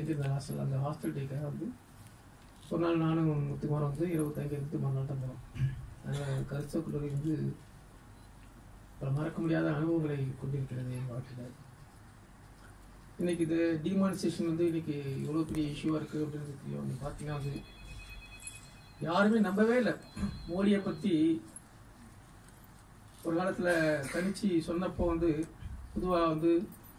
தங்கியிருந்த ஹாஸ்டல் அந்த ஹாஸ்டல் டேக்காக வந்து ஒரு நாள் நானும் முத்துக்குமாரம் வந்து இரவு தங்கி இருந்து மறுநாள் தான் போனோம் அதனால் கருத்த கல்லூரி வந்து பல மறக்க முடியாத அனுபவங்களை கொண்டிருக்கிறது என் வாழ்க்கையில் இன்னைக்கு இது டிமானிசேஷன் வந்து இன்னைக்கு எவ்வளோ பெரிய இஷ்யூவாக இருக்குது அப்படின்னு தெரியும் நீங்க பார்த்தீங்கன்னா வந்து யாருமே நம்பவே இல்லை மோடியை பற்றி ஒரு காலத்தில் கணிச்சு சொன்னப்போ வந்து பொதுவாக வந்து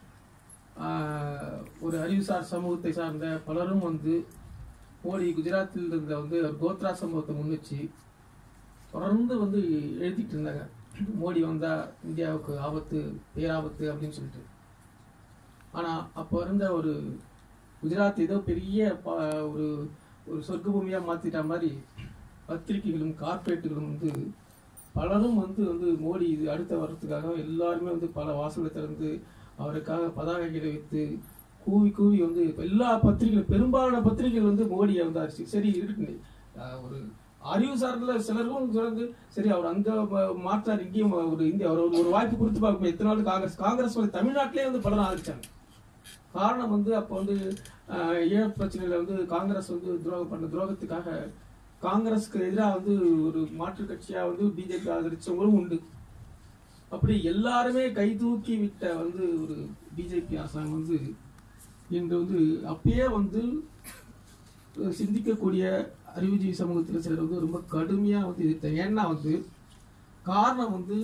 ஆஹ், ஒரு அறிவுசார் சமூகத்தை சார்ந்த பலரும் வந்து மோடி குஜராத்தில் இருந்த வந்து ஒரு கோத்ரா சம்பவத்தை முன்வச்சு தொடர்ந்து வந்து எழுதிட்டு இருந்தாங்க மோடி வந்தா இந்தியாவுக்கு ஆபத்து பேராபத்து அப்படின்னு சொல்லிட்டு ஆனா அப்போ இருந்த ஒரு குஜராத் ஏதோ பெரிய ப- ஒரு ஒரு சொர்க்க பூமியா மாத்திட்ட மாதிரி பத்திரிகைகளும் கார்ப்பரேட்டுகளும் வந்து பலரும் வந்து வந்து மோடி இது அடுத்த வர்றதுக்காக எல்லாருமே வந்து பல வாசலை திறந்து அவருக்காக பதாகைகளை வைத்து கூவி கூவி வந்து இப்ப எல்லா பத்திரிகைகளும் பெரும்பாலான பத்திரிகைகள் வந்து மோடியை வந்து அரிசி சரி இருக்கு ஆஹ் ஒரு அறிவு சார்ந்த சிலரும் வந்து சரி அவர் அங்க ம- மாற்றார் இங்கேயும் ஒரு இந்தியா அவர் ஒரு- ஒரு வாய்ப்பு கொடுத்து பார்க்கணும் எத்தனை நாள் காங்கிரஸ் காங்கிரஸ் வந்து தமிழ்நாட்டிலே வந்து பலரும் ஆதரிச்சாங்க காரணம் வந்து அப்போ வந்து ஆஹ், ஈழ பிரச்சனையில வந்து காங்கிரஸ் வந்து துரோகம் பண்ண துரோகத்துக்காக காங்கிரஸ்க்கு எதிராக வந்து ஒரு மாற்று கட்சியா வந்து பிஜேபி ஆதரிச்சவங்களும் உண்டு அப்படி எல்லாருமே கை தூக்கி விட்ட வந்து ஒரு பிஜேபி அரசாங்கம் வந்து இன்று வந்து அப்பயே வந்து அஹ், சிந்திக்கக்கூடிய அறிவுஜீவி சமூகத்தில் சிலர் வந்து ரொம்ப கடுமையா வந்து எதிர்த்தாங்க ஏன்னா வந்து காரணம் வந்து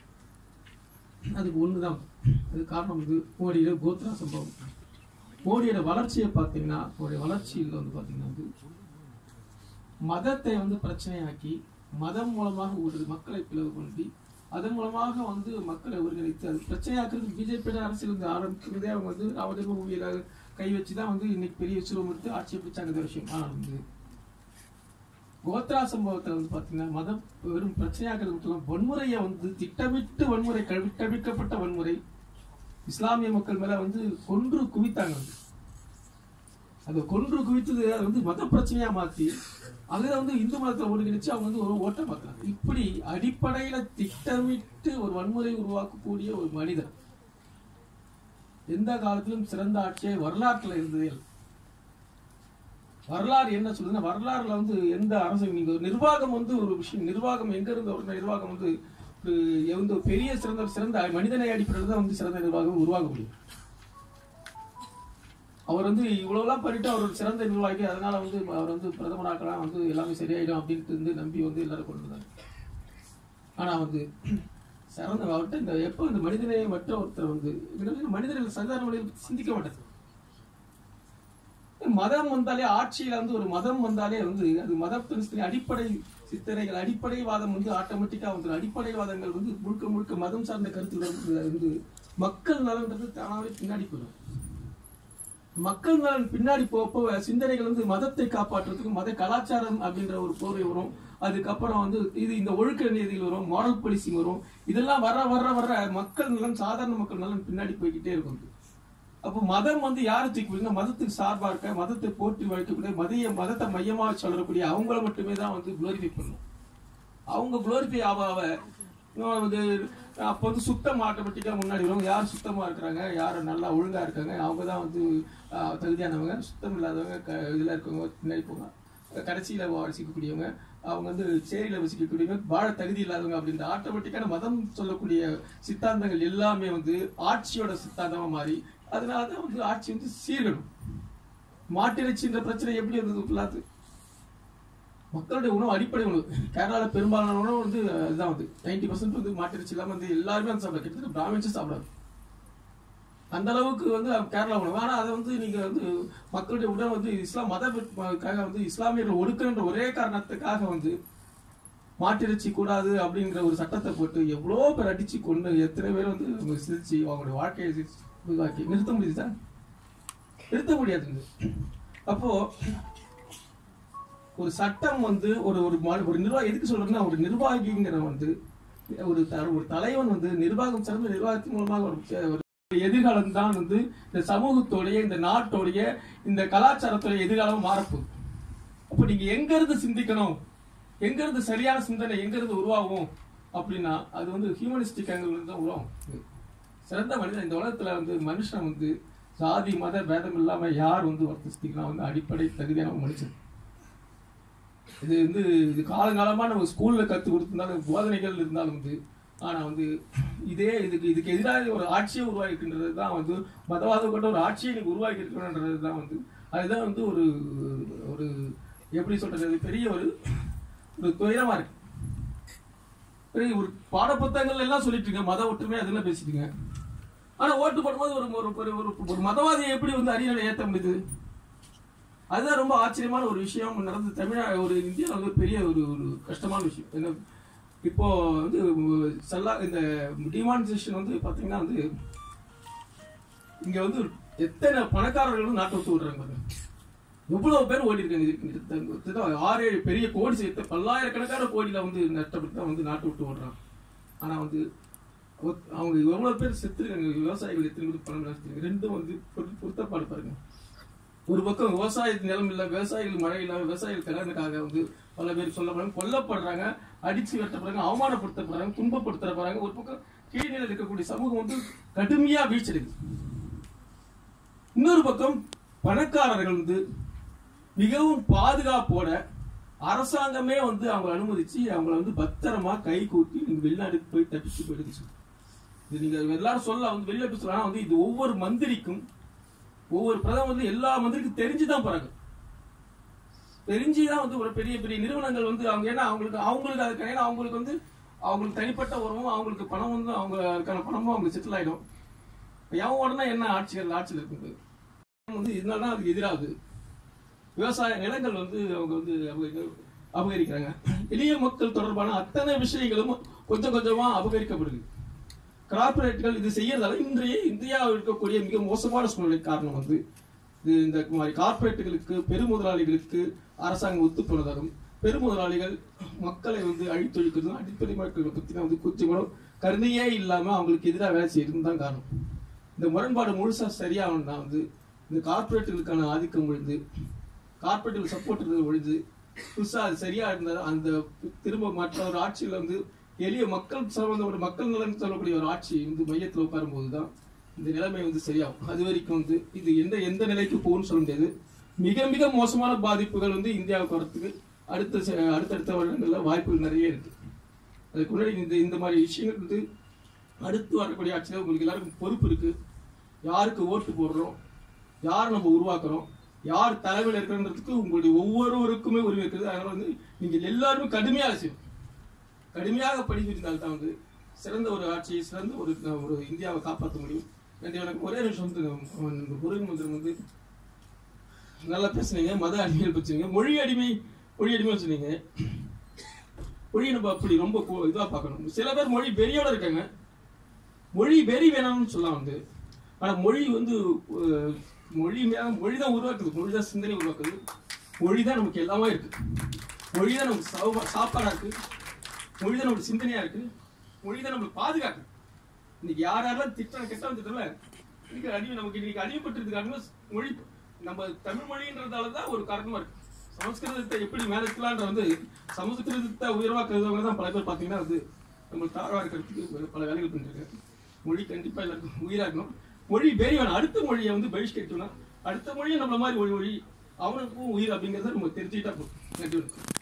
அதுக்கு ஒண்ணுதான் அது காரணம் வந்து மோடியோட கோத்ரா சம்பவம் மோடியோட வளர்ச்சியை பார்த்தீங்கன்னா அவருடைய வளர்ச்சியில் வந்து பார்த்தீங்கன்னா வந்து மதத்தை வந்து பிரச்சனையாக்கி மதம் மூலமாக ஒரு மக்களை பிளவு பண்ணி அதன் மூலமாக வந்து மக்களை ஒருங்கிணைத்து அது பிரச்சனையாக்குறது பிஜேபி அரசியல் வந்து ஆரம்பிக்கிறதே அவங்க வந்து ராமஜென்ம பூமியில கை வச்சு தான் வந்து இன்னைக்கு பெரிய உச்சலம் எடுத்து ஆட்சியை பிடிச்சாங்க இந்த விஷயம் ஆனால் வந்து கோத்ரா சம்பவத்துல வந்து பாத்தீங்கன்னா மதம் வெறும் பிரச்சனையாக்குறது மட்டும் இல்லாம வன்முறையை வந்து திட்டமிட்டு வன்முறை கட்டவிக்கப்பட்ட வன்முறை இஸ்லாமிய மக்கள் மேல வந்து கொன்று குவித்தாங்க வந்து அது கொன்று குவித்தது அதை வந்து மத பிரச்சனையா மாத்தி அதுல வந்து இந்து மதத்தை ஒருங்கிணைச்சு அவங்க வந்து ஒரு ஓட்ட மாத்துறாங்க இப்படி அடிப்படையில திட்டமிட்டு ஒரு வன்முறை உருவாக்கக்கூடிய ஒரு மனிதர் எந்த காலத்திலும் சிறந்த ஆட்சியை வரலாற்றுல இருந்ததே இல்லை. வரலாறு என்ன சொல்லுதுன்னா வரலாறுல வந்து எந்த அரசு நீங்க ஒரு நிர்வாகம் வந்து ஒரு விஷயம் நிர்வாகம் எங்க இருந்த ஒரு நிர்வாகம் வந்து ஒரு எந்த ஒரு பெரிய சிறந்த சிறந்த மனிதனை அடிப்படையில் தான் வந்து சிறந்த நிர்வாகம் உருவாக முடியும் அவர் வந்து இவ்வளவுலாம் பண்ணிட்டு அவர் ஒரு சிறந்த நிர்வாகி அதனால வந்து அவர் வந்து பிரதமராக்கலாம் வந்து எல்லாமே சரியாயிடும் அப்படின்ட்டு வந்து நம்பி வந்து எல்லாரும் கொண்டு வந்தாங்க ஆனா வந்து சிறந்த அவர்கிட்ட இந்த எப்போ இந்த மனிதனையை மற்ற ஒருத்தர் வந்து இதுல மனிதர்கள் சாதாரண வழியில் சிந்திக்க மாட்டார் மதம் வந்தாலே ஆட்சியில வந்து ஒரு மதம் வந்தாலே வந்து அது மதத்தின் அடிப்படை சித்தரைகள் அடிப்படைவாதம் வந்து ஆட்டோமேட்டிக்கா வந்து அடிப்படைவாதங்கள் வந்து முழுக்க முழுக்க மதம் சார்ந்த கருத்துக்கள் வந்து வந்து மக்கள் நலன்றது தானாவே பின்னாடி போயிடும் மக்கள் நலன் பின்னாடி போப்போ சிந்தனைகள் வந்து மதத்தை காப்பாற்றுறதுக்கு மத கலாச்சாரம் அப்படின்ற ஒரு போர்வை வரும் அதுக்கப்புறம் வந்து இது இந்த ஒழுக்க நீதிகள் வரும் மாரல் பாலிசிங் வரும் இதெல்லாம் வர வர வர மக்கள் நலன் சாதாரண மக்கள் நலன் பின்னாடி போய்கிட்டே இருக்கும் அப்போ மதம் வந்து யாரை தூக்கி பிடிக்கணும் மதத்துக்கு சார்பா இருக்க மதத்தை போற்றி வழிக்கக்கூடிய மதிய மதத்தை மையமா சொல்லக்கூடிய அவங்கள மட்டுமே தான் வந்து குளோரிஃபை பண்ணும் அவங்க குளோரிஃபை ஆக ஆக இன்னும் வந்து அப்போ வந்து சுத்தம் ஆட்டோமேட்டிக்கா முன்னாடி வரும் யார் சுத்தமா இருக்கிறாங்க யார் நல்லா ஒழுங்கா இருக்காங்க அவங்க தான் வந்து ஆஹ், தகுதியானவங்க சுத்தம் இல்லாதவங்க க- இதுல இருக்கவங்க பின்னாடி போங்க கடைசியில வசிக்கக்கூடியவங்க அவங்க வந்து சேரியில வசிக்கக்கூடியவங்க வாழ தகுதி இல்லாதவங்க அப்படின்ற ஆட்டோமேட்டிக்கான மதம் சொல்லக்கூடிய சித்தாந்தங்கள் எல்லாமே வந்து ஆட்சியோட சித்தாந்தமா மாறி அதனாலதான் வந்து ஆட்சி வந்து சீர்கடும் மாட்டிறைச்சின்ற பிரச்சனை எப்படி இருந்தது ஃபுல்லாத்து மக்களுடைய உணவு அடிப்படை உணவு கேரளால பெரும்பாலான உணவு வந்து அதுதான் வந்து நைன்டி பர்சன்ட் வந்து மாட்டிறைச்சி இல்லாம வந்து எல்லாருமே வந்து சாப்பிடாது கிட்டத்தட்ட பிராமின்ஸும் சாப்பிடாது அந்த அளவுக்கு வந்து கேரளா உணவு ஆனா அதை வந்து நீங்க வந்து மக்களுடைய உடல் வந்து இஸ்லாம் மதத்துக்காக வந்து இஸ்லாமியர்கள் ஒடுக்குன்ற ஒரே காரணத்துக்காக வந்து மாட்டிறைச்சி கூடாது அப்படிங்கிற ஒரு சட்டத்தை போட்டு எவ்வளோ பேர் அடிச்சு கொண்டு எத்தனை பேர் வந்து அவங்க சிரிச்சு அவங்களுடைய வாழ்க்கையை சிரிச்சு இதுவாக்கி நிறுத்த முடியுதா நிறுத்த முடியாது அப்போ ஒரு சட்டம் வந்து ஒரு ஒரு மா- ஒரு நிர்வாகம் எதுக்கு சொல்றேன்னா ஒரு நிர்வாகிங்கிற வந்து ஒரு த- ஒரு தலைவன் வந்து நிர்வாகம் சார்ந்த நிர்வாகத்தின் மூலமாக ஒரு ச- ஒரு எதிர்காலம் தான் வந்து இந்த சமூகத்தோடைய இந்த நாட்டோடைய இந்த கலாச்சாரத்துடைய எதிர்காலம் மாறப்போகுது அப்ப நீங்க எங்க இருந்து சிந்திக்கணும் எங்க இருந்து சரியான சிந்தனை எங்க இருந்து உருவாகும் அப்படின்னா அது வந்து ஹியூமனிஸ்டிக் ஆங்கிள் தான் உருவாகும் சிறந்த மனிதன் இந்த உலகத்துல வந்து மனுஷன் வந்து சாதி மத பேதம் இல்லாம யார் வந்து வர்த்திக்கலாம் வந்து அடிப்படை தகுதியான மனுஷன் இது வந்து இது காலங்காலமா நம்ம ஸ்கூல்ல கத்து கொடுத்திருந்தாலும் போதனைகள் இருந்தாலும் வந்து ஆனா வந்து இதே இதுக்கு இதுக்கு எதிராக ஒரு ஆட்சியை உருவாக்கின்றது தான் வந்து மதவாதம் கொண்ட ஒரு ஆட்சியை நீங்க உருவாக்கி இருக்கணுன்றது தான் வந்து அதுதான் வந்து ஒரு ஒரு எப்படி சொல்றது பெரிய ஒரு ஒரு துயரமா இருக்கு பெரிய ஒரு பாடப்புத்தகங்கள் எல்லாம் சொல்லிட்டு இருக்கேன் மத ஒற்றுமை அதெல்லாம் பேசிட்டுங்க ஆனா ஓட்டு போடும்போது ஒரு ஒரு ஒரு- ஒரு ஒரு மதவாதியை எப்படி வந்து அரியணை ஏத்த முடியுது அதுதான் ரொம்ப ஆச்சரியமான ஒரு விஷயம் நடந்து தமிழா ஒரு இந்தியாவில் வந்து பெரிய ஒரு ஒரு கஷ்டமான விஷயம் என்ன இப்போ வந்து செல்லா இந்த டிமானிசேஷன் வந்து பாத்தீங்கன்னா வந்து இங்க வந்து எத்தனை பணக்காரர்களும் நாட்டை விட்டு விடுறாங்க பாருங்க எவ்வளவு பேர் ஓடி இருக்காங்க இதுக்கு கிட்டத்தட்ட கிட்டத்தட்ட ஆறு ஏழு பெரிய கோடி சேர்த்து பல்லாயிரக்கணக்கான கோடியில வந்து நஷ்டப்பட்டு தான் வந்து நாட்டை விட்டு ஓடுறாங்க ஆனா வந்து ஒத்- அவங்க எவ்வளவு பேர் செத்துருக்காங்க விவசாயிகள் எத்தனை பேர் பணம் இழந்துருக்காங்க ரெண்டும் வந்து பொரு- பொருத்தப்பாடு பாருங்க ஒரு பக்கம் விவசாய நிலம் இல்ல விவசாயிகள் மழை இல்ல விவசாயிகள் கடனுக்காக வந்து பல பேர் சொல்லப்படுறாங்க கொல்லப்படுறாங்க அடிச்சு வெட்டப்படுறாங்க அவமானப்படுத்தப்படுறாங்க துன்பப்படுத்தப்படுறாங்க ஒரு பக்கம் கீழ்நிலை இருக்கக்கூடிய சமூகம் வந்து கடுமையா வீழ்ச்சிடுது இன்னொரு பக்கம் பணக்காரர்கள் வந்து மிகவும் பாதுகாப்போட அரசாங்கமே வந்து அவங்களை அனுமதிச்சு அவங்கள வந்து பத்திரமா கை கூட்டி நீங்க வெளிநாட்டுக்கு போய் தப்பிச்சு போயிடுச்சு இது நீங்க எல்லாரும் சொல்ல வந்து வெளியில போய் சொல்லலாம் வந்து இது ஒவ்வொரு மந்திரிக்கும் ஒவ்வொரு பிரதமர் வந்து எல்லா மந்திரிக்கும் தெரிஞ்சுதான் போறாங்க தெரிஞ்சுதான் வந்து ஒரு பெரிய பெரிய நிறுவனங்கள் வந்து அவங்க ஏன்னா அவங்களுக்கு அவங்களுக்கு அதுக்கு ஏன்னா அவங்களுக்கு வந்து அவங்களுக்கு தனிப்பட்ட உறவும் அவங்களுக்கு பணம் வந்து அவங்க அதுக்கான பணமும் அவங்களுக்கு செட்டில் ஆயிடும் எவன் உடனே என்ன ஆட்சிகள் ஆட்சியில் இருக்குது வந்து இதனால அதுக்கு எதிராகுது விவசாய நிலங்கள் வந்து அவங்க வந்து அபகரி- அபகரிக்கிறாங்க எளிய மக்கள் தொடர்பான அத்தனை விஷயங்களும் கொஞ்சம் கொஞ்சமா அபகரிக்கப்படுது கார்பரேட்டுகள் இது செய்யறதால இன்றைய இந்தியாவில் இருக்கக்கூடிய மிக மோசமான சூழ்நிலை காரணம் வந்து இது இந்த மாதிரி கார்பரேட்டுகளுக்கு பெருமுதலாளிகளுக்கு அரசாங்கம் ஒத்து போனதாலும் பெருமுதலாளிகள் மக்களை வந்து அழித்தொழிக்கிறதும் அடிப்படை மக்களை பத்தி வந்து கொஞ்சம் கூட கருணையே இல்லாம அவங்களுக்கு எதிராக வேலை செய்யறதும் தான் காரணம் இந்த முரண்பாடு முழுசா சரியாகணும்னா வந்து இந்த கார்பரேட்டுகளுக்கான ஆதிக்கம் விழுந்து கார்பரேட்டுகள் சப்போர்ட் விழுந்து புதுசா அது சரியா இருந்தால் அந்த திரும்ப மற்ற ஒரு ஆட்சியில வந்து எளிய மக்கள் சம்பந்தப்பட்ட மக்கள் நலன் சொல்லக்கூடிய ஒரு ஆட்சி வந்து மையத்தில் உட்காரும் போதுதான் இந்த நிலைமை வந்து சரியாகும் அது வரைக்கும் வந்து இது எந்த எந்த நிலைக்கு போகும்னு சொல்ல முடியாது மிக மிக மோசமான பாதிப்புகள் வந்து இந்தியாவுக்கு வரத்துக்கு அடுத்த செ- அடுத்தடுத்த வருடங்கள்ல வாய்ப்புகள் நிறைய இருக்கு அதுக்கு முன்னாடி இந்த இந்த மாதிரி விஷயங்கள் வந்து அடுத்து வரக்கூடிய ஆட்சியில் உங்களுக்கு எல்லாருக்கும் பொறுப்பு இருக்கு யாருக்கு ஓட்டு போடுறோம் யார் நம்ம உருவாக்குறோம் யார் தலைமையில் இருக்கிறன்றதுக்கு உங்களுடைய ஒவ்வொருவருக்குமே உரிமை இருக்குது அதனால வந்து நீங்க எல்லாருமே கடுமையாக செய்யணும் கடுமையாக படித்திருந்தால் தான் வந்து சிறந்த ஒரு ஆட்சியை சிறந்த ஒரு ஒரு இந்தியாவை காப்பாற்ற முடியும் நன்றி எனக்கு ஒரே நிமிஷம் வந்து அவன் முருகன் மந்திரம் வந்து நல்லா பேசுனீங்க மத அடிமைகள் பச்சுங்க மொழி அடிமை மொழி அடிமை சொன்னீங்க மொழி நம்ம அப்படி ரொம்ப கு- இதுவா பார்க்கணும் சில பேர் மொழி வெறியோட இருக்காங்க மொழி வெறி வேணாம்னு சொல்லலாம் வந்து ஆனா மொழி வந்து அஹ், மொழி மேல மொழி தான் உருவாக்குது மொழி தான் சிந்தனை உருவாக்குது மொழி தான் நமக்கு எல்லாமே இருக்கு மொழி தான் நமக்கு சாப்பா- சாப்பாடா இருக்கு மொழி தான் நமக்கு சிந்தனையா இருக்கு மொழி தான் நம்மளுக்கு பாதுகாக்கு இன்னைக்கு யார் யாரெல்லாம் திட்டம் கெட்டவன் திட்டல இன்னைக்கு அடி நமக்கு இன்னைக்கு அடிமைப்பட்டிருக்கு காரணம் மொழி நம்ம தமிழ் மொழின்றதால தான் ஒரு காரணமா இருக்கு சமஸ்கிருதத்தை எப்படி மேலக்கலான்ற வந்து சமஸ்கிருதத்தை உயர்வா கருதவங்க தான் பல பேர் பார்த்தீங்கன்னா வந்து நம்ம தாழ்வா இருக்கிறதுக்கு பல வேலைகள் பண்ணிருக்காங்க மொழி கண்டிப்பா எல்லாருக்கும் உயிரா இருக்கணும் மொழி வெறி வேணும் அடுத்த மொழியை வந்து பகிஷ்கரிக்கணும் அடுத்த மொழியை நம்மள மாதிரி ஒரு மொழி அவனுக்கும் உயிர் அப்படிங்கறத நம்ம தெரிஞ்சுக்கிட்டா போதும் நன்றி வணக்கம்